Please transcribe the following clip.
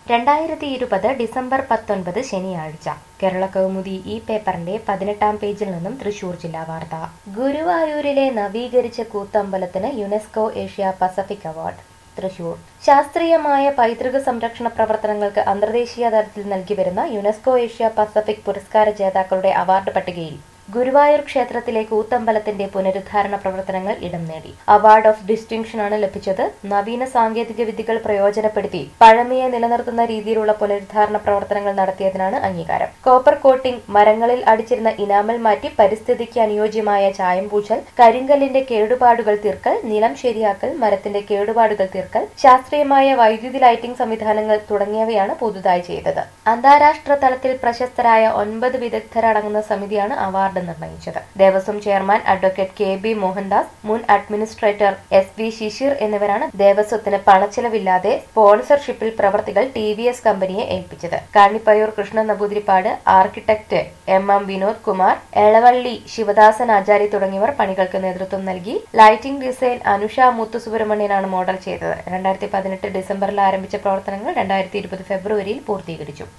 രണ്ടായിരത്തി ഇരുപത് ഡിസംബർ പത്തൊൻപത് ശനിയാഴ്ച കേരള കൗമുദി ഈ പേപ്പറിന്റെ പതിനെട്ടാം പേജിൽ നിന്നും തൃശൂർ ജില്ലാ വാർത്ത ഗുരുവായൂരിലെ നവീകരിച്ച കൂത്തമ്പലത്തിന് UNESCO Asia Pacific award Thrissur ശാസ്ത്രീയമായ പൈതൃക സംരക്ഷണ പ്രവർത്തനങ്ങൾക്ക് അന്തർദേശീയ തലത്തിൽ നൽകി വരുന്ന യുനെസ്കോ ഏഷ്യ പസഫിക് പുരസ്കാര ജേതാക്കളുടെ അവാർഡ് പട്ടികയിൽ ഗുരുവായൂർ ക്ഷേത്രത്തിലെ കൂത്തമ്പലത്തിന്റെ പുനരുദ്ധാരണ പ്രവർത്തനങ്ങൾ ഇടം നേടി അവാർഡ് ഓഫ് ഡിസ്റ്റിങ്ഷൻ ആണ് ലഭിച്ചത് നവീന സാങ്കേതിക വിദ്യകൾ പ്രയോജനപ്പെടുത്തി പഴമയെ നിലനിർത്തുന്ന രീതിയിലുള്ള പുനരുദ്ധാരണ പ്രവർത്തനങ്ങൾ നടത്തിയതിനാണ് അംഗീകാരം കോപ്പർ കോട്ടിംഗ് മരങ്ങളിൽ അടിച്ചിരുന്ന ഇനാമൽ മാറ്റി പരിസ്ഥിതിക്ക് അനുയോജ്യമായ ചായം പൂച്ചൽ കരിങ്കല്ലിന്റെ കേടുപാടുകൾ തീർക്കൽ നിലം ശരിയാക്കൽ മരത്തിന്റെ കേടുപാടുകൾ തീർക്കൽ ശാസ്ത്രീയമായ വൈദ്യുതി ലൈറ്റിംഗ് സംവിധാനങ്ങൾ തുടങ്ങിയവയാണ് പുതുതായി ചെയ്തത് അന്താരാഷ്ട്ര തലത്തിൽ പ്രശസ്തരായ ഒൻപത് വിദഗ്ധരടങ്ങുന്ന സമിതിയാണ് അവാർഡ് നിർണയിച്ചത് ദേവസ്വം chairman advocate K B Mohandas മുൻ അഡ്മിനിസ്ട്രേറ്റർ എസ് വി ശിശിർ എന്നിവരാണ് ദേവസ്വത്തിന് പണച്ചെലവില്ലാതെ സ്പോൺസർഷിപ്പിൽ പ്രവർത്തികൾ ടി വി എസ് കമ്പനിയെ ഏൽപ്പിച്ചത് Kanippayyur Krishna Namboothiripad architect M M Vinod Kumar Elavally Sivadasan Achari തുടങ്ങിയവർ പണികൾക്ക് നേതൃത്വം നൽകി ലൈറ്റിംഗ് ഡിസൈൻ അനുഷ മുത്തുസുബ്രഹ്മണ്യനാണ് മോഡൽ ചെയ്തത് രണ്ടായിരത്തി പതിനെട്ട് ഡിസംബറിൽ ആരംഭിച്ച പ്രവർത്തനങ്ങൾ രണ്ടായിരത്തി ഇരുപത് ഫെബ്രുവരിയിൽ പൂർത്തീകരിച്ചു